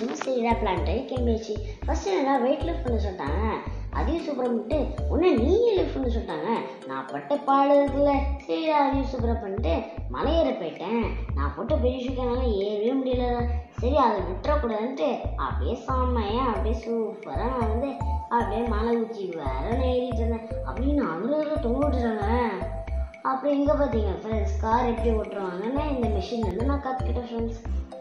நினச்சோன்னா சரிடா பிளான்ட்டு கிளம்பிடுச்சு ஃபஸ்ட்டு என்னடா வெயிட் லிஃப்ட் பண்ண சொல்லிட்டாங்க அதையும் சூப்பராக பண்ணிட்டு உடனே நீயே லிஃப்ட் பண்ண சொல்லிட்டாங்க நான் பட்ட பாடு இருக்குல்ல சரிடா அதையும் சூப்பராக பண்ணிட்டு மலையேற போயிட்டேன் நான் போட்ட பெரிய ஷூக்கனால ஏறவே முடியல சரி அதை விட்டுறக்கூடாதுன்ட்டு அப்படியே செம்மையா அப்படியே சூப்பராக நான் வந்து அப்படியே மலை உச்சி வேற நான் ஏறிட்டு இருந்தேன் அப்படின்னு அவரு தொங்க விட்டுறாங்க அப்புறம் எங்கே பார்த்தீங்க ஃப்ரெண்ட்ஸ் கார் எப்படி ஓட்டுருவாங்கன்னு இந்த மிஷின் வந்து நான் கற்றுக்கிட்டேன் ஃப்ரெண்ட்ஸ்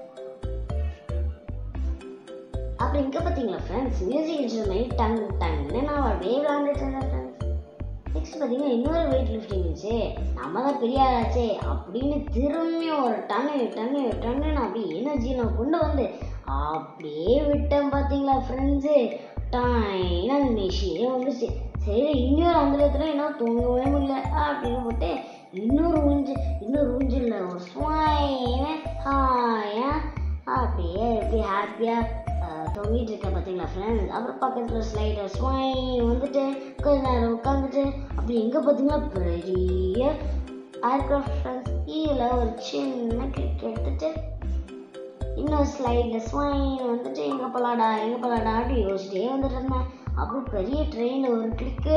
அப்புறம் இங்கே பார்த்தீங்களா ஃப்ரெண்ட்ஸ் மியூசிக் இன்ஸ்ட்ருமெண்ட் டங் டங்னு நான் அப்படியே விளாண்டுட்டு இருந்தேன் ஃப்ரெண்ட்ஸ் நெக்ஸ்ட் பார்த்தீங்கன்னா இன்னொரு வெயிட் லிஃப்டிங் இருந்துச்சு நம்ம தான் பெரிய ஆளாச்சே அப்படின்னு திரும்பியும் ஒரு டன்னு டன்னு டன்னு நான் அப்படியே எனர்ஜி நான் கொண்டு வந்து அப்படியே விட்டேன் பார்த்தீங்களா ஃப்ரெண்ட்ஸு டாயின்னு அந்த மிஷினே வந்துச்சு சரி இன்னொரு அந்த இடத்துல என்ன தூங்கவே முடியல அப்படின்னு போட்டு இன்னொரு ஊஞ்சு இன்னொரு ஊஞ்சில் ஒரு ஸ்வாயின்னு ஹாயா அப்படியே எப்படி ஹாப்பியாக தொங்கிட்டு இருக்கேன் பார்த்தீங்களா ஃப்ரெண்ட்ஸ் அப்புறம் பக்கத்தில் ஸ்லைடர் ஸ்வைன் வந்துட்டு கொஞ்ச நேரம் உட்காந்துட்டு அப்படி எங்கே பார்த்தீங்கன்னா பெரிய ஏர்க்ராஃப்ட் ஃப்ரெண்ட்ஸ் கீழே ஒரு சின்ன கிளிக் எடுத்துட்டு இன்னொரு ஸ்லைடில் ஸ்வைன் வந்துட்டு எங்கே போலாடா எங்கே போலாடா அப்படி யோசிச்சிட்டே வந்துட்டு இருந்தேன் அப்புறம் பெரிய ட்ரெயினில் ஒரு கிளிக்கு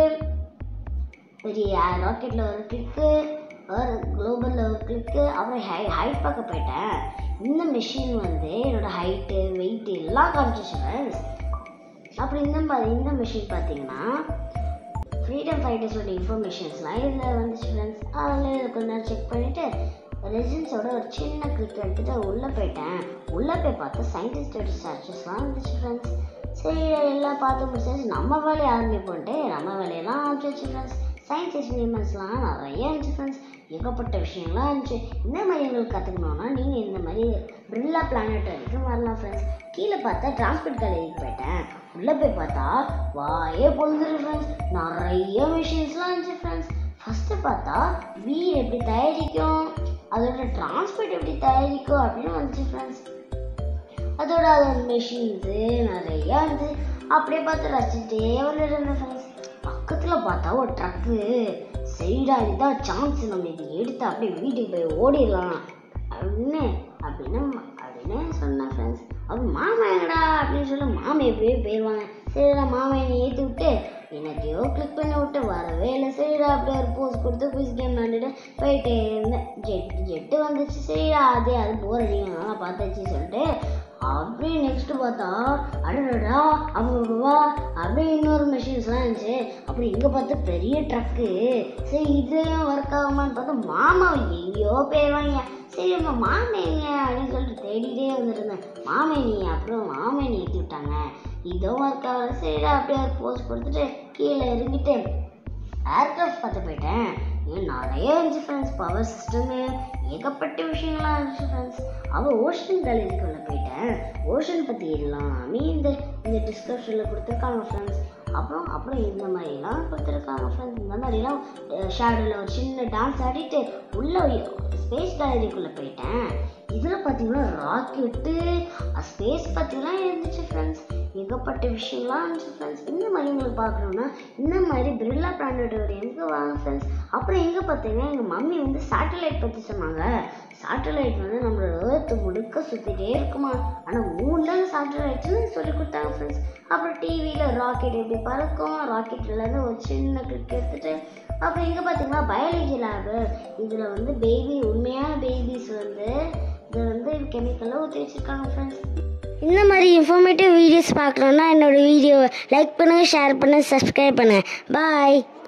பெரிய ராக்கெட்டில் ஒரு கிளிக்கு ஒரு குளோபலில் ஒரு கிளிக்கு அப்புறம் ஹை ஹைட் பார்க்க போயிட்டேன் இந்த மிஷின் வந்து என்னோட ஹைட்டு வெயிட் எல்லாம் காமிச்சிச்சு ஃப்ரெண்ட்ஸ் அப்புறம் இந்த பா- இந்த மிஷின் பார்த்தீங்கன்னா ஃப்ரீடம் ஃபைட்டர்ஸோட இன்ஃபர்மேஷன்ஸ்லாம் இதில் வந்துச்சு ஃப்ரெண்ட்ஸ் அதில் கொஞ்ச நேரம் செக் பண்ணிவிட்டு ரெசிடென்ஸோட ஒரு சின்ன கிளிக் எடுத்துட்டு உள்ளே போயிட்டேன் உள்ளே போய் பார்த்தா சயின்டிஸ்டோட சர்ச்சஸ்லாம் இருந்துச்சு ஃப்ரெண்ட்ஸ் சரி எல்லாம் பார்த்து முடிச்சாச்சு நம்ம வேலையை ஆரம்பிப்போன்ட்டு நம்ம வேலையெல்லாம் ஆரம்பிச்சாச்சு ஃப்ரெண்ட்ஸ் சயின்ஸ் எக்ஸ்பெரிமெண்ட்ஸ்லாம் நிறைய இருந்துச்சு ஃப்ரெண்ட்ஸ் ஏகப்பட்ட விஷயங்கள்லாம் இருந்துச்சு இந்த மாதிரி எங்களுக்கு கற்றுக்கணுன்னா நீங்கள் இந்த மாதிரி பிர்லா பிளானட் வரைக்கும் வரலாம் ஃப்ரெண்ட்ஸ் கீழே பார்த்தா டிரான்ஸ்போர்ட் காலேஜுக்கு போயிட்டேன் உள்ளே போய் பார்த்தா வாயே பொழுதுரு ஃப்ரெண்ட்ஸ் நிறைய மிஷின்ஸ்லாம் இருந்துச்சு ஃப்ரெண்ட்ஸ் ஃபஸ்ட்டு பார்த்தா வீடு எப்படி தயாரிக்கும் அதோட டிரான்ஸ்போர்ட் எப்படி தயாரிக்கும் அப்படின்னு வந்துச்சு ஃப்ரெண்ட்ஸ் அதோட அதோட மெஷின்ஸு நிறையா இருந்துச்சு அப்படியே பார்த்து ரசிச்சுட்டே வந்துட்டு இருந்தேன் ஃப்ரெண்ட்ஸ் பக்கத்தில் பார்த்தா ஒரு ட்ரக்கு சரிடா இதுதான் சான்ஸ் நம்ம இது எடுத்து அப்படியே வீட்டுக்கு போய் ஓடிடலாம் அப்படின்னு அப்படின்னு அப்படின்னு சொன்னேன் ஃப்ரெண்ட்ஸ் அப்போ மாமா எங்கடா அப்படின்னு சொல்லி மாமா எப்படியே போயிடுவாங்க சரிடா மாமா என்னை ஏற்றி விட்டு என்னத்தையோ கிளிக் பண்ணி விட்டு வரவே இல்லை சரிடா அப்படியே ஒரு போஸ் கொடுத்து குயிஸ் கேம் விளாண்டுட்டு போயிட்டே இருந்தேன் ஜெட் ஜெட்டு வந்துச்சு சரிடா அதே அது போர் அடிக்கும் நல்லா பார்த்தாச்சு சொல்லிட்டு அப்படியே நெக்ஸ்ட் பார்த்தா அடடா அவ்வளோவா அப்படியே இன்னொரு மிஷின்ஸ்லாம் இருந்துச்சு அப்புறம் இங்கே பார்த்தா பெரிய ட்ரக்கு சரி இதுலேயும் ஒர்க் ஆகுமான்னு பார்த்தா மாமா எங்கேயோ போயிடுவாங்க சரி உங்க மாமே எங்க அப்படின்னு சொல்லிட்டு தேடிட்டே வந்துருந்தேன் மாமே நீ அப்புறம் மாமே நீ ஏற்றி விட்டாங்க இதோ ஒர்க் ஆகல சரிடா அப்படியே ஒரு போஸ்ட் கொடுத்துட்டு கீழே இறங்கிட்டு ஏர்க்ராஃப்ட் பார்த்து போயிட்டேன் ஏன் நிறைய இருந்துச்சு ஃப்ரெண்ட்ஸ் பவர் சிஸ்டமு ஏகப்பட்ட விஷயங்கள்லாம் இருந்துச்சு ஃப்ரெண்ட்ஸ் அவள் ஓஷன் காலேஜுக்குள்ளே போயிட்டேன் ஓஷன் பற்றி எல்லாமே இந்த இந்த டிஸ்கிரிப்ஷனில் கொடுத்துருக்காங்க ஃப்ரெண்ட்ஸ் அப்புறம் அப்புறம் இந்த மாதிரிலாம் கொடுத்துருக்காங்க ஃப்ரெண்ட்ஸ் இந்த மாதிரிலாம் ஷேடோவில் ஒரு சின்ன டான்ஸ் ஆடிட்டு உள்ள ஸ்பேஸ் கேலரிக்குள்ளே போயிட்டேன் இதில் பார்த்தீங்கன்னா ராக்கெட்டு ஸ்பேஸ் பற்றிலாம் இருந்துச்சு ஃப்ரெண்ட்ஸ் ஏகப்பட்ட விஷயம்லாம் இருந்துச்சு ஃப்ரெண்ட்ஸ் இந்த மாதிரி உங்களுக்கு பார்க்கணுன்னா இந்த மாதிரி பிர்லா பிளானட் ஒரு எங்கே வாங்க ஃப்ரெண்ட்ஸ் அப்புறம் எங்கே பார்த்தீங்கன்னா எங்கள் மம்மி வந்து சேட்டலைட் பற்றி சொன்னாங்க சேட்டலைட் வந்து நம்மளோட ஏர்த்து முழுக்க சுற்றிட்டே இருக்குமா ஆனால் மூணுல சேட்டலைட்ஸ்னு சொல்லி கொடுத்தாங்க ஃப்ரெண்ட்ஸ் அப்புறம் டிவியில் ராக்கெட் எப்படி பறக்கும் ராக்கெட்லேருந்து ஒரு சின்ன கிளிக் எடுத்துட்டு அப்புறம் இங்கே பார்த்தீங்கன்னா பயாலஜி லேபு இதில் வந்து பேபி உண்மையான பேபிஸ் வந்து இதை வந்து கெமிக்கலில் ஊற்றி வச்சுருக்காங்க ஃப்ரெண்ட்ஸ் இந்த மாதிரி இன்ஃபர்மேட்டிவ் வீடியோஸ் பார்க்கணுன்னா என்னோட வீடியோவை லைக் பண்ணுங்கள் ஷேர் பண்ணுங்கள் சப்ஸ்கிரைப் பண்ணுங்கள் பாய்